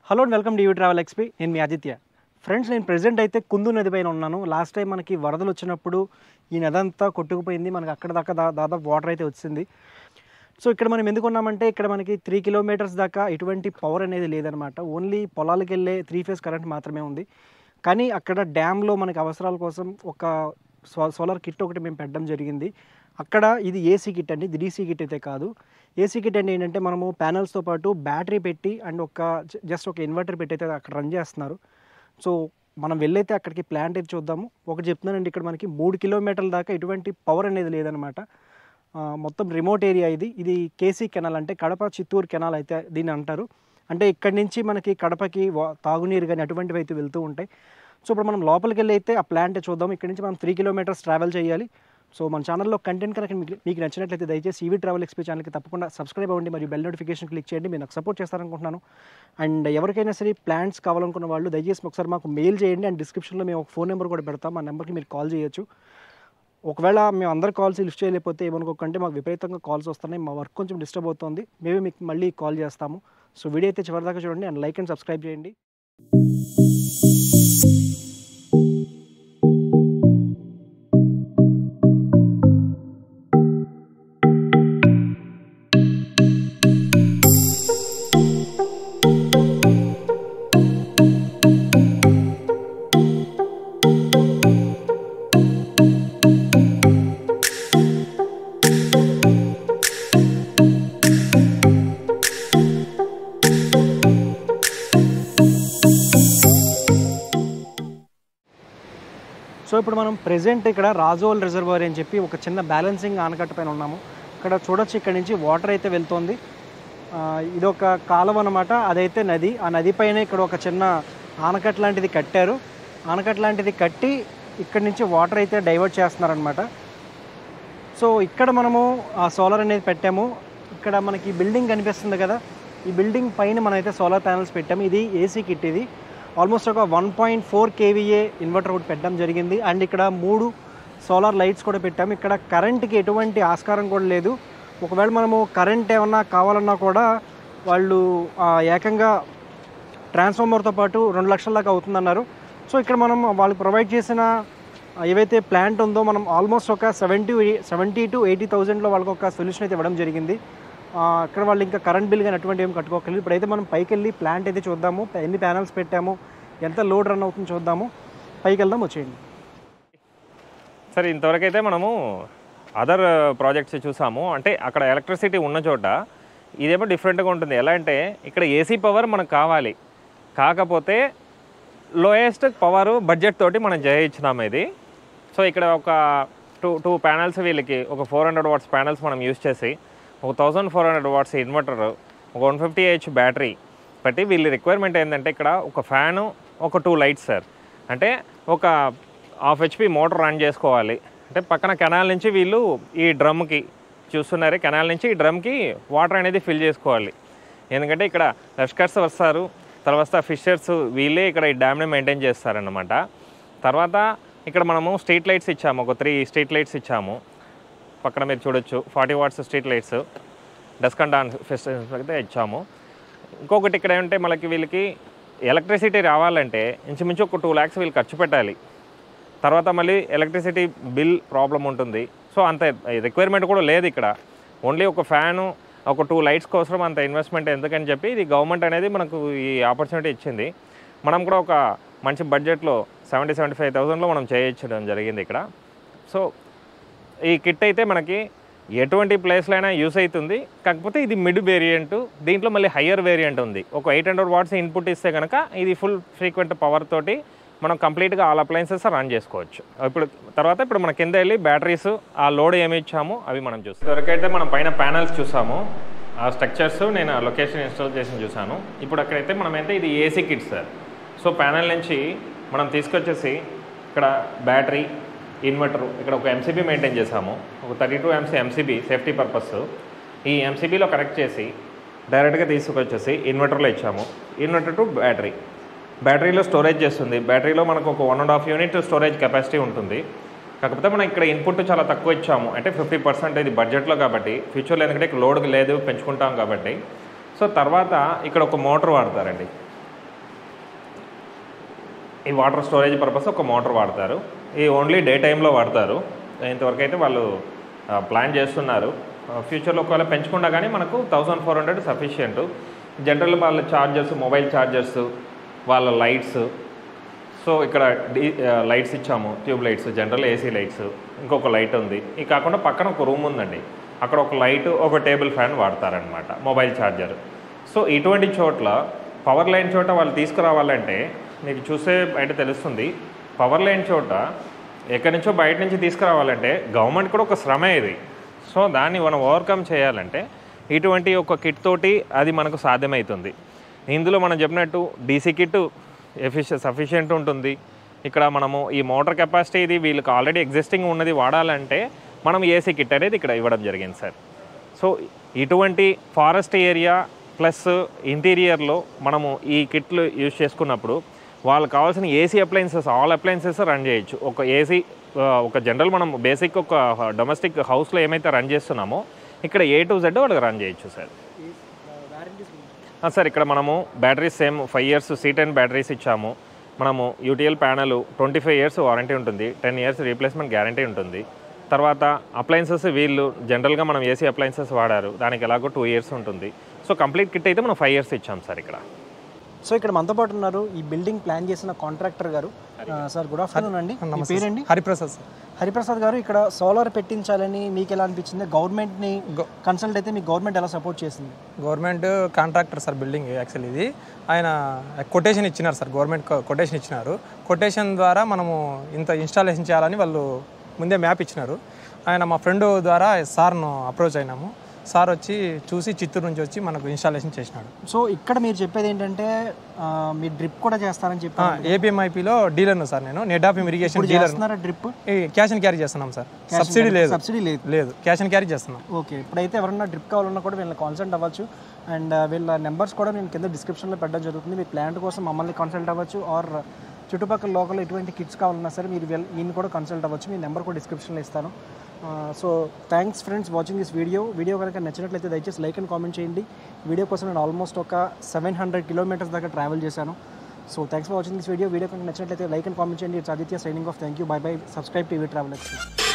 hello and welcome DV travel XP నేను మీ Aditya friends నేను ప్రెజెంట్ అయితే కుందు నది పైన ఉన్నాను లాస్ట్ టైం మనకి వరదలు వచ్చినప్పుడు ఈ నది అంతా కొట్టుకుపోయింది మనకి అక్కడ దాకా దా- దాదాపు వాటర్ అయితే వచ్చింది సో ఇక్కడ మనం ఎందుకు ఉన్నామంటే ఇక్కడ మనకి త్రీ కిలోమీటర్స్ దాకా ఎటువంటి పవర్ అనేది లేదనమాట ఓన్లీ పొలాలకు వెళ్ళే త్రీ ఫేస్ కరెంట్ మాత్రమే ఉంది కానీ అక్కడ డ్యామ్లో మనకి అవసరాల కోసం ఒక సో సోలార్ కిట్ ఒకటి మేము పెట్టడం జరిగింది అక్కడ ఇది ఏసీ కిట్ అండి ఇది డీసీ కిట్ అయితే కాదు ఏసీ కిట్ అంటే ఏంటంటే మనము ప్యానల్స్తో పాటు బ్యాటరీ పెట్టి అండ్ ఒక జస్ట్ ఒక ఇన్వర్టర్ పెట్టి అయితే అక్కడ రన్ చేస్తున్నారు సో మనం వెళ్ళైతే అక్కడికి ప్లాంట్ అయితే చూద్దాము ఒకటి చెప్తున్నానండి ఇక్కడ మనకి మూడు కిలోమీటర్ల దాకా ఎటువంటి పవర్ అనేది లేదనమాట ఆ, మొత్తం రిమోట్ ఏరియా ఇది ఇది కేసీ కెనాల్ అంటే కడప చిత్తూరు కెనాల్ అయితే దీన్ని అంటారు అంటే ఇక్కడి నుంచి మనకి కడపకి వా- తాగునీరు కానీ అటువంటివి అయితే వెళ్తూ ఉంటాయి సో ఇప్పుడు మనం లోపలికి వెళ్ళి అయితే ఆ ప్లాంట్ చూద్దాం ఇక్కడ నుంచి మనం త్రీ కిలోమీటర్స్ ట్రావెల్ చేయాలి సో మన ఛానల్లో కంటెంట్ కనుక మీకు మీకు నచ్చినట్లయితే దయచేసి ఈవీ ట్రావెల్ ఎక్స్పీ ఛానల్కి తప్పకుండా సబ్స్క్రైబ్ అవ్వండి మరియు బెల్ నోటిఫికేషన్ క్లిక్ చేయండి మీరు నాకు సపోర్ట్ చేస్తారనుకుంటున్నాను అండ్ ఎవరికైనా సరే ప్లాన్స్ కావాలనుకున్న వాళ్ళు దయచేసి ఒకసారి మాకు మెయిల్ చేయండి అండ్ డిస్క్రిప్షన్లో మేము ఒక ఫోన్ నెంబర్ కూడా పెడతాం ఆ నెంబర్కి మీరు కాల్ చేయొచ్చు ఒకవేళ మేము అందరు కాల్స్ లిఫ్ట్ చేయలేకపోతే ఏమనుకోకంటే మాకు విపరీతంగా కాల్స్ వస్తున్నాయి మా వర్క్ కొంచెం డిస్టర్బ్ అవుతుంది మేమే మీకు మళ్ళీ కాల్ చేస్తాము సో వీడియో అయితే చివరిదాకా చూడండి అండ్ లైక్ అండ్ సబ్స్క్రైబ్ చేయండి సో ఇప్పుడు మనం ప్రెజెంట్ ఇక్కడ రాజోల్ రిజర్వాయర్ అని చెప్పి ఒక చిన్న బ్యాలెన్సింగ్ ఆనకట్ట పైన ఉన్నాము ఇక్కడ చూడొచ్చు ఇక్కడ నుంచి వాటర్ అయితే వెళ్తోంది ఆ, ఇది ఒక కాలువ అనమాట అదైతే నది ఆ నది పైన ఇక్కడ ఒక చిన్న ఆనకట్ట లాంటిది కట్టారు ఆనకట్ట లాంటిది కట్టి ఇక్కడ నుంచి వాటర్ అయితే డైవర్ట్ చేస్తున్నారనమాట సో ఇక్కడ మనము ఆ సోలార్ అనేది పెట్టాము ఇక్కడ మనకి బిల్డింగ్ కనిపిస్తుంది కదా ఈ బిల్డింగ్ పైన మనం అయితే సోలార్ ప్యానల్స్ పెట్టాము ఇది ఏసీ కిట్ ఇది ఆల్మోస్ట్ ఒక one point four KVA inverter ఒకటి పెట్టడం జరిగింది అండ్ ఇక్కడ మూడు సోలార్ లైట్స్ కూడా పెట్టాము ఇక్కడ కరెంట్కి ఎటువంటి ఆస్కారం కూడా లేదు ఒకవేళ మనము కరెంట్ ఏమన్నా కావాలన్నా కూడా వాళ్ళు ఆ, ఏకంగా ట్రాన్స్ఫార్మర్తో పాటు రెండు లక్షల దాకా అవుతుందన్నారు సో ఇక్కడ మనం వాళ్ళు ప్రొవైడ్ చేసిన ఆ, ఏవైతే ప్లాంట్ ఉందో మనం ఆల్మోస్ట్ ఒక సెవెంటీ సెవెంటీ టు ఎయిటీ థౌజండ్లో వాళ్ళకి ఒక సొల్యూషన్ అయితే ఇవ్వడం జరిగింది ఆ, ఇక్కడ వాళ్ళు ఇంకా కరెంట్ బిల్ కానీ అటువంటి ఏం కట్టుకోకలేదు ఇప్పుడైతే మనం పైకి వెళ్ళి ప్లాంట్ అయితే చూద్దాము ఎన్ని ప్యానల్స్ పెట్టాము ఎంత లోడ్ రన్ అవుతుందో చూద్దాము పైకి వెళ్దాం వచ్చేయండి సరే ఇంతవరకు అయితే మనము అదర్ ప్రాజెక్ట్స్ చూసాము అంటే అక్కడ ఎలక్ట్రిసిటీ ఉన్న చోట ఇదేమో డిఫరెంట్గా ఉంటుంది ఎలా అంటే ఇక్కడ ఏసీ పవర్ మనకు కావాలి కాకపోతే లోయెస్ట్ పవర్ బడ్జెట్ తోటి మనం జయించినాము ఇది సో ఇక్కడ ఒక టూ టూ ప్యానల్స్ వీళ్ళకి ఒక ఫోర్ హండ్రెడ్ వాట్స్ ప్యానల్స్ మనం యూస్ చేసి ఒక thousand four hundred watts inverter ఒక వన్ ఫిఫ్టీ హెచ్ బ్యాటరీ బట్టి వీళ్ళ రిక్వైర్మెంట్ ఏంటంటే ఇక్కడ ఒక ఫ్యాను ఒక టూ లైట్స్ సార్ అంటే ఒక హాఫ్ హెచ్పి మోటార్ రన్ చేసుకోవాలి అంటే పక్కన కెనాల్ నుంచి వీళ్ళు ఈ డ్రమ్కి చూస్తున్నారు కెనాల్ నుంచి ఈ డ్రమ్కి వాటర్ అనేది ఫిల్ చేసుకోవాలి ఎందుకంటే ఇక్కడ లష్కర్స్ వస్తారు తర్వాత ఫిషర్స్ వీళ్ళే ఇక్కడ ఈ డ్యామ్ని మెయింటైన్ చేస్తారన్నమాట తర్వాత ఇక్కడ మనము స్ట్రీట్ లైట్స్ ఇచ్చాము ఒక త్రీ స్ట్రీట్ లైట్స్ ఇచ్చాము పక్కన మీరు చూడొచ్చు forty watts street lights dusk and dawn festivals అయితే ఇచ్చాము ఇంకొకటి ఇక్కడ ఏంటంటే మనకి వీళ్ళకి ఎలక్ట్రిసిటీ రావాలంటే ఇంచుమించు ఒక టూ ల్యాక్స్ వీళ్ళు ఖర్చు పెట్టాలి తర్వాత మళ్ళీ ఎలక్ట్రిసిటీ బిల్ ప్రాబ్లం ఉంటుంది సో అంత రిక్వైర్మెంట్ కూడా లేదు ఇక్కడ ఓన్లీ ఒక ఫ్యాను ఒక టూ లైట్స్ కోసం అంత ఇన్వెస్ట్మెంట్ ఎందుకని చెప్పి ఇది గవర్నమెంట్ అనేది మనకు ఈ ఆపర్చునిటీ ఇచ్చింది మనం కూడా ఒక మంచి బడ్జెట్లో సెవెంటీ సెవెంటీ ఫైవ్ థౌసండ్లో మనం చేయించడం జరిగింది ఇక్కడ సో ఈ కిట్ అయితే మనకి ఎటువంటి ప్లేస్లో అయినా యూస్ అవుతుంది కాకపోతే ఇది మిడ్ వేరియంట్ దీంట్లో మళ్ళీ హయ్యర్ వేరియంట్ ఉంది ఒక ఎయిట్ హండ్రెడ్ వాట్స్ ఇన్పుట్ ఇస్తే కనుక ఇది ఫుల్ ఫ్రీక్వెంట్ పవర్ తోటి మనం కంప్లీట్గా ఆల్ అప్లయన్సెస్ రన్ చేసుకోవచ్చు ఇప్పుడు తర్వాత ఇప్పుడు మన కింద వెళ్ళి బ్యాటరీస్ ఆ లోడ్ ఏమి ఇచ్చామో అవి మనం చూస్తాం ఇదివరకైతే మనం పైన ప్యానల్స్ చూసాము ఆ స్ట్రక్చర్స్ నేను లొకేషన్ ఇన్స్టాల్ చేసి చూసాను ఇప్పుడు అక్కడైతే మనమైతే ఇది AC kit sir so panel నుంచి మనం తీసుకొచ్చేసి ఇక్కడ బ్యాటరీ ఇన్వర్టర్ ఇక్కడ ఒక ఎంసీబీ మెయింటైన్ చేసాము ఒక thirty two MC MCB safety purpose ఈ ఎంసీబీలో కనెక్ట్ చేసి డైరెక్ట్గా తీసుకొచ్చేసి ఇన్వర్టర్లో ఇచ్చాము ఇన్వర్టర్ టు బ్యాటరీ బ్యాటరీలో స్టోరేజ్ చేస్తుంది బ్యాటరీలో మనకు ఒక one and half unit storage capacity ఉంటుంది కాకపోతే మనం ఇక్కడ ఇన్పుట్ చాలా తక్కువ ఇచ్చాము అంటే ఫిఫ్టీ పర్సెంట్ ఇది బడ్జెట్లో కాబట్టి ఫ్యూచర్లో ఎందుకంటే ఇక్కడ లోడ్ లేదు పెంచుకుంటాం కాబట్టి సో తర్వాత ఇక్కడ ఒక మోటార్ వాడతారండి ఈ వాటర్ స్టోరేజ్ పర్పస్ ఒక మోటార్ వాడతారు ఈ ఓన్లీ డే టైంలో వాడతారు ఇంతవరకు అయితే వాళ్ళు ప్లాన్ చేస్తున్నారు ఫ్యూచర్లో ఒకవేళ పెంచుకున్నా కానీ మనకు thousand four hundred sufficient general వాళ్ళ ఛార్జర్స్ మొబైల్ ఛార్జర్స్ వాళ్ళ లైట్స్ సో ఇక్కడ డి లైట్స్ ఇచ్చాము tube lights general AC lights ఇంకొక లైట్ ఉంది ఇది కాకుండా పక్కన ఒక రూమ్ ఉందండి అక్కడ ఒక లైట్ ఒక టేబుల్ ఫ్యాన్ వాడతారనమాట మొబైల్ ఛార్జర్ సో ఇటువంటి చోట్ల పవర్ లైన్ చోట వాళ్ళు తీసుకురావాలంటే మీకు చూసే బయట తెలుస్తుంది పవర్ లైన్ చోట ఎక్కడి నుంచో బయట నుంచి తీసుకురావాలంటే గవర్నమెంట్ కూడా ఒక శ్రమే ఇది సో దాన్ని మనం ఓవర్కమ్ చేయాలంటే ఇటువంటి ఒక కిట్ తోటి అది మనకు సాధ్యమవుతుంది ఇందులో మనం చెప్పినట్టు డీసీ కిట్ ఎఫిషి సఫిషియెంట్ ఉంటుంది ఇక్కడ మనము ఈ మోటార్ కెపాసిటీ ఇది వీళ్ళకి ఆల్రెడీ ఎగ్జిస్టింగ్ ఉన్నది వాడాలంటే మనం ఏసీ కిట్ అనేది ఇక్కడ ఇవ్వడం జరిగింది సార్ సో ఇటువంటి ఫారెస్ట్ ఏరియా ప్లస్ ఇంటీరియర్లో మనము ఈ కిట్లు యూజ్ చేసుకున్నప్పుడు వాళ్ళకి కావాల్సిన AC appliances all appliances run చేయొచ్చు ఒక ఏసీ ఒక జనరల్ మనం బేసిక్ ఒక డొమెస్టిక్ హౌస్లో ఏమైతే రన్ చేస్తున్నామో ఇక్కడ ఏ టు జెడ్ వాళ్ళకి రన్ చేయొచ్చు సార్ ఆ, సార్ ఇక్కడ మనము batteries same five years C ten batteries ఇచ్చాము మనము UTL panel twenty five years warranty ఉంటుంది టెన్ ఇయర్స్ రీప్లేస్మెంట్ గ్యారంటీ ఉంటుంది తర్వాత అప్లయన్సెస్ వీళ్ళు జనరల్గా మనం ఏసీ అప్లయన్సెస్ వాడారు దానికి ఎలాగో టూ ఇయర్స్ ఉంటుంది సో కంప్లీట్ కిట్ అయితే మనం ఫైవ్ ఇయర్స్ ఇచ్చాం సార్ ఇక్కడ సో ఇక్కడ మనతో పాటు ఉన్నారు ఈ బిల్డింగ్ ప్లాన్ చేసిన కాంట్రాక్టర్ గారు ఆ, సార్ గుడ్ ఆఫ్టర్నూన్ అండి మీ పేరండి హరిప్రసాద్ సార్ హరిప్రసాద్ గారు ఇక్కడ సోలార్ పెట్టించాలని మీకు ఎలా అనిపించింది గవర్నమెంట్ని కన్సల్ట్ అయితే మీకు గవర్నమెంట్ ఎలా సపోర్ట్ చేసింది government contractor sir building actually ఇది ఆయన కొటేషన్ ఇచ్చినారు సార్ గవర్నమెంట్ కొటేషన్ ఇచ్చినారు కొటేషన్ ద్వారా మనము ఇంత ఇన్స్టాలేషన్ చేయాలని వాళ్ళు ముందే మ్యాప్ ఇచ్చినారు ఆయన మా ఫ్రెండ్ ద్వారా సార్ను అప్రోచ్ అయినాము సార్ వచ్చి చూసి చిత్తూరు నుంచి వచ్చి మనకు ఇన్స్టాలేషన్ చేసినాడు సో ఇక్కడ మీరు చెప్పేది ఏంటంటే ఆ, మీరు డ్రిప్ కూడా చేస్తారని చెప్పి ఏపీఎంఐపిలో డీలర్ను సార్ నేను నెట్ ఆఫ్ ఇరిగేషన్ డీలర్ చేస్తున్నారా డ్రిప్ క్యాష్ అండ్ క్యారీ చేస్తున్నాం సార్ సబ్సిడీ లేదు సబ్సిడీ లేదు లేదు క్యాష్ అండ్ క్యారీ చేస్తున్నాం ఓకే ఇప్పుడైతే ఎవరన్నా డ్రిప్ కావాలన్నా కూడా వీళ్ళని కాన్సల్ట్ అవ్వచ్చు అండ్ వీళ్ళ నెంబర్స్ కూడా నేను కింద డిస్క్రిప్షన్లో పెట్టడం జరుగుతుంది మీ ప్లాంట్ కోసం మమ్మల్ని కన్సల్ట్ అవ్వచ్చు ఆర్ చుట్టుపక్కల లోకల్ ఎటువంటి కిట్స్ కావాలన్నా సరే మీరు వీళ్ళ- ఈయన కూడా కన్సల్ట్ అవ్వచ్చు మీ నెంబర్ కూడా డిస్క్రిప్షన్లో ఇస్తాను so thanks friends watching this video video కనుక నచ్చినట్లయితే దయచేసి లైక్ అండ్ కామెంట్ చేయండి వీడియో కోసం నేను ఆల్మోస్ట్ ఒక సెవెన్ హండ్రెడ్ కిలోమీటర్స్ దాకా ట్రావెల్ చేశాను so thanks for watching this video video కనుక నచ్చినట్లయితే లైక్ అండ్ కామెంట్ చేయండి it's Aditya signing off thank you bye bye subscribe TV travel